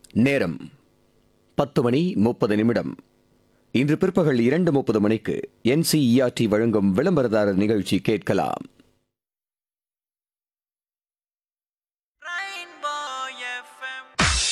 நேரம் பத்து மணி முப்பது நிமிடம் இன்று பிற்பகல் இரண்டு முப்பது மணிக்கு என்சிஇஆர்டி வழங்கும் விளம்பரதாரர் நிகழ்ச்சி கேட்கலாம் Rainbow FM.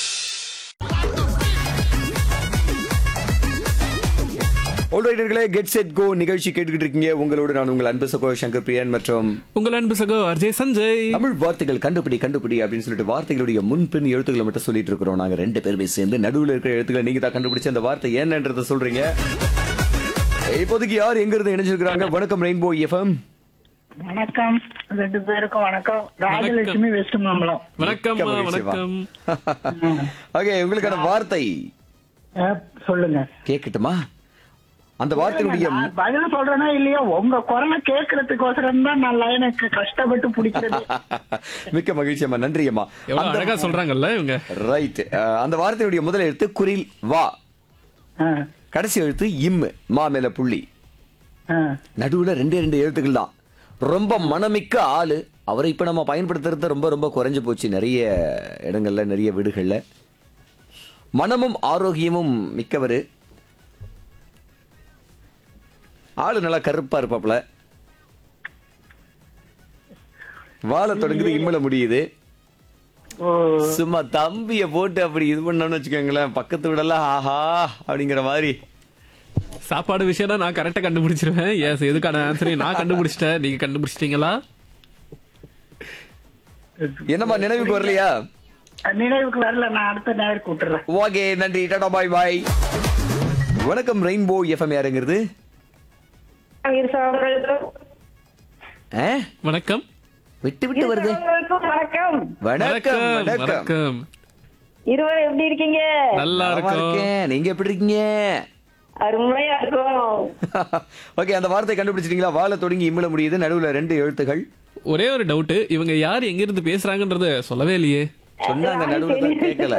ஓல்ரைடர்களே கெட் செட் கோ நிகழ்ச்சி கேட்டுக்கிட்டு இருக்கீங்க உங்களோடு நான் உங்கள் அன்பு சகோ சங்கர் பிரியன் மற்றும் உங்கள் அன்பு சகோ அர்ஜய் சஞ்சய் தமிழ் வார்த்தைகள் கண்டுபிடி கண்டுபிடி அப்படின்னு சொல்லிட்டு வார்த்தைகளுடைய முன்பின் எழுத்துக்களை மட்டும் சொல்லிட்டு இருக்கிறோம் நாங்க ரெண்டு பேருமே சேர்ந்து நடுவுல இருக்கிற எழுத்துக்களை நீங்க தான் கண்டுபிடிச்சு அந்த வார்த்தை என்னன்றத சொல்றீங்க இப்போதைக்கு யார் எங்க இருந்து இணைஞ்சிருக்கிறாங்க வணக்கம் ரெயின்போ எஃப்எம் வணக்கம் ரெண்டு பேருக்கும் வணக்கம் ராஜலட்சுமி வெஸ்ட் மாம்பலம் வணக்கம் வணக்கம் ஓகே உங்களுக்கான வார்த்தை அஹ், சொல்லுங்க கேட்கட்டுமா அந்த வார்த்தையுடைய நான் பதில் சொல்றேனா இல்லையா உங்க குரலை கேட்கறதுக்கோசரம் தான் நான் லைனுக்கு கஷ்டப்பட்டு பிடிக்கிறது மிக்க மகிழ்ச்சி அம்மா நன்றி அம்மா எவ்வளவு அழகா சொல்றாங்கல்ல இவங்க ரைட் அந்த வார்த்தையுடைய முதல் எழுத்து குரில் வா அஹ், கடைசி எழுத்து இம்மு மா மேல புள்ளி அஹ். நடுவுல ரெண்டே ரெண்டு எழுத்துக்கள் தான் ரொம்ப மனமிக்க ஆளு அவரை இப்ப நம்ம பயன்படுத்துறது ரொம்ப ரொம்ப குறைஞ்சு போச்சு நிறைய இடங்கள்ல நிறைய வீடுகள்ல மனமும் ஆரோக்கியமும் மிக்கவர் ஆளு நல்லா கருப்பா இருப்பாப்ல வாழ தொடங்குது இம்மல முடியுது ஓ சும்மா தம்பிய போட்டு அப்படி இது பண்ணோம்னு வச்சுக்கோங்களேன் பக்கத்து வீடெல்லாம் ஆஹா அப்படிங்கிற மாதிரி சாப்பாடு விஷயம் நான் கரெக்டா கண்டுபிடிச்சிருவேன் எஸ் எதுக்கான ஆன்சரையும் நான் கண்டுபிடிச்சிட்டேன் நீங்க கண்டுபிடிச்சிட்டீங்களா என்னம்மா நினைவுக்கு வரலையா நினைவுக்கு வரல நான் அடுத்த நேருக்கு விட்டுறேன் ஓகே நன்றி டாடா பாய் பாய் வணக்கம் ரெயின்போ எஃப்எம் யாருங்கிறது ஆ? வணக்கம் விட்டு விட்டு வருது வணக்கம் வணக்கம் வணக்கம் வணக்கம் இருவரும் எப்படி இருக்கீங்க நல்லா நலமா இருக்கும் இருக்கேன் நீங்க எப்படி இருக்கீங்க அருமையா இருக்கும் ஓகே அந்த வார்த்தை கண்டுபிடிச்சிட்டீங்களா வாழ தொடங்கி இம்மிட முடியுது நடுவுல ரெண்டு எழுத்துகள் ஒரே ஒரு டவுட் இவங்க யார் எங்க இருந்து பேசுறாங்கன்றத சொல்லவே இல்லையே சொன்னாங்க நடுவுல தான் கேட்கல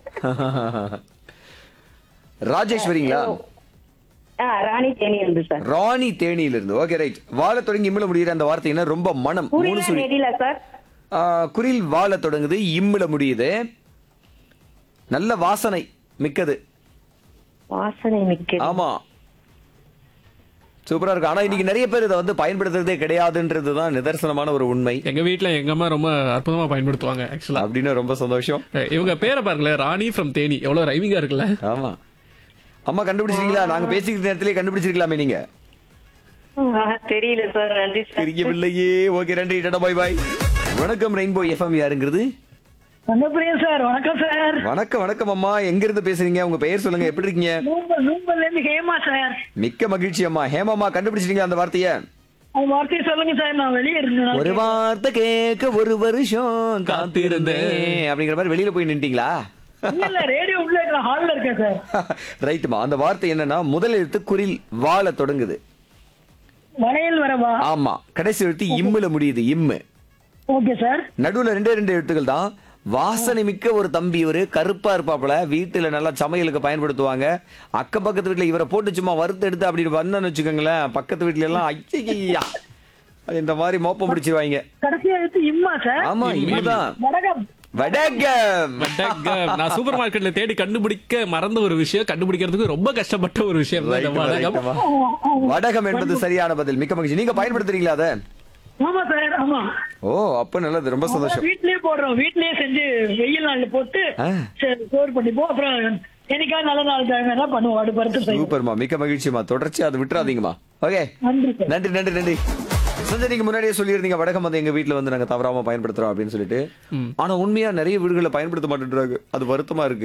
ராஜேஸ்வரிங்களா ஆ, ராணி தேனி இருந்து சார் ராணி தேனியில இருந்து ஓகே ரைட் வாழ தொடங்கி இம்மிட முடியுற அந்த வார்த்தை என்ன ரொம்ப மனம் மூணு புரியல சுழி நெடில சார் ஆ, குரில் வாழ தொடங்குது இம்மிட முடியுது நல்ல வாசனை மிக்கது வாசனை மிக்க ஆமா சூப்பரா இருக்கு ஆனா இன்னைக்கு நிறைய பேர் இதை வந்து பயன்படுத்துறதே கிடையாதுன்றதுதான் நிதர்சனமான ஒரு உண்மை எங்க வீட்ல எங்க அம்மா ரொம்ப அற்புதமா பயன்படுத்துவாங்க ஆக்சுவலா அப்படின்னு ரொம்ப சந்தோஷம் இவங்க பேரை பாருங்களேன் ராணி ஃப்ரம் தேனி எவ்வளவு ரைமிங்கா இருக்குல்ல ஆமா அம்மா கண்டுபிடிச்சிருக்கீங்களா நாங்க பேசிக்கிற நேரத்திலே கண்டுபிடிச்சிருக்கலாமே நீங்க ஆ, தெரியல சார் நன்றி சார் தெரியவில்லையே ஓகே நன்றி டாடா பாய் பாய் வணக்கம் ரெயின்போ எஃப்எம் யாருங்கிறது வந்தபிரியம் சார் வணக்கம் சார் வணக்கம் வணக்கம் அம்மா எங்க இருந்து பேசுறீங்க உங்க பெயர் சொல்லுங்க எப்படி இருக்கீங்க நூம்பல் நூம்பல்ல இருந்து ஹேமா சார் மிக்க மகிழ்ச்சி அம்மா ஹேமாமா கண்டுபிடிச்சிட்டீங்களா அந்த வார்த்தைய அந்த வார்த்தையை சொல்லுங்க சார் நான் வெளியே இருந்தேன் ஒரு வார்த்தை கேட்க ஒரு வருஷம் காத்திருந்தேன் அப்படிங்கிற மாதிரி வெளியில போய் நின்ட்டீங்களா இல்ல இல்ல ரேடியோ உள்ள இருக்கிற ஹால்ல இருக்கேன் சார் ரைட்டுமா அந்த வார்த்தை என்னன்னா முதல் எழுத்து குரில் வாழ தொடங்குது வளையல் வரவா ஆமா கடைசி எழுத்து இம்முல முடியுது இம்மு ஓகே சார் நடுவுல ரெண்டே ரெண்டு எழுத்துக்கள் தான் வாசனை மிக்க ஒரு தம்பி இவரு கருப்பா இருப்பாப்புல வீட்டுல நல்லா சமையலுக்கு பயன்படுத்துவாங்க அக்க பக்கத்து வீட்டுல இவரை போட்டு சும்மா வறுத்து எடுத்து அப்படி வந்தோன்னு வச்சுக்கோங்களேன் பக்கத்து வீட்டுல எல்லாம் ஐயா இந்த மாதிரி மோப்பம் பிடிச்சிருவாங்க கடைசியா எடுத்து இம்மா சார் ஆமா இம்முதான் வடகம் வடகம் வடகம். நான் சூப்பர் மார்க்கெட்ல தேடி கண்டுபிடிக்க மறந்த ஒரு விஷயம் கண்டுபிடிக்கிறதுக்கு ரொம்ப கஷ்டப்பட்ட ஒரு விஷயம் தான் இந்த ரைட்டுமா, வடகம். ரைட்டுமா. வடகம் என்பது சரியான பதில் மிக்க மகிழ்ச்சி நீங்க பயன்படுத்துறீங்களா அத ஆமா சார் ஆமா ஓ அப்ப நல்லது ரொம்ப சந்தோஷம் வீட்லயே போடுறோம் வீட்லயே செஞ்சு வெயில் நாள்ல போட்டு ஆ. சரி ஸ்டோர் பண்ணிப்போம் அப்புறம் என்னைக்கா நல்ல நாள் டைம் பண்ணுவோம் அடுப்பு பருத்து செய்வோம் சூப்பர்மா மிக்க மகிழ்ச்சிமா தொடர்ச்சி அதை விட்டுறாதீங்கம்மா ஓகே நன்றி சார் நன்றி நன்றி நன்றி சஞ்சய் நீங்க முன்னாடியே சொல்லியிருந்தீங்க வடகம் வந்து எங்க வீட்ல வந்து நாங்க தவறாம பயன்படுத்துறோம் அப்படின்னு சொல்லிட்டு ஆனா உண்மையா நிறைய வீடுகளை பயன்படுத்த மாட்டேன்றாங்க அது வருத்தமா இருக்கு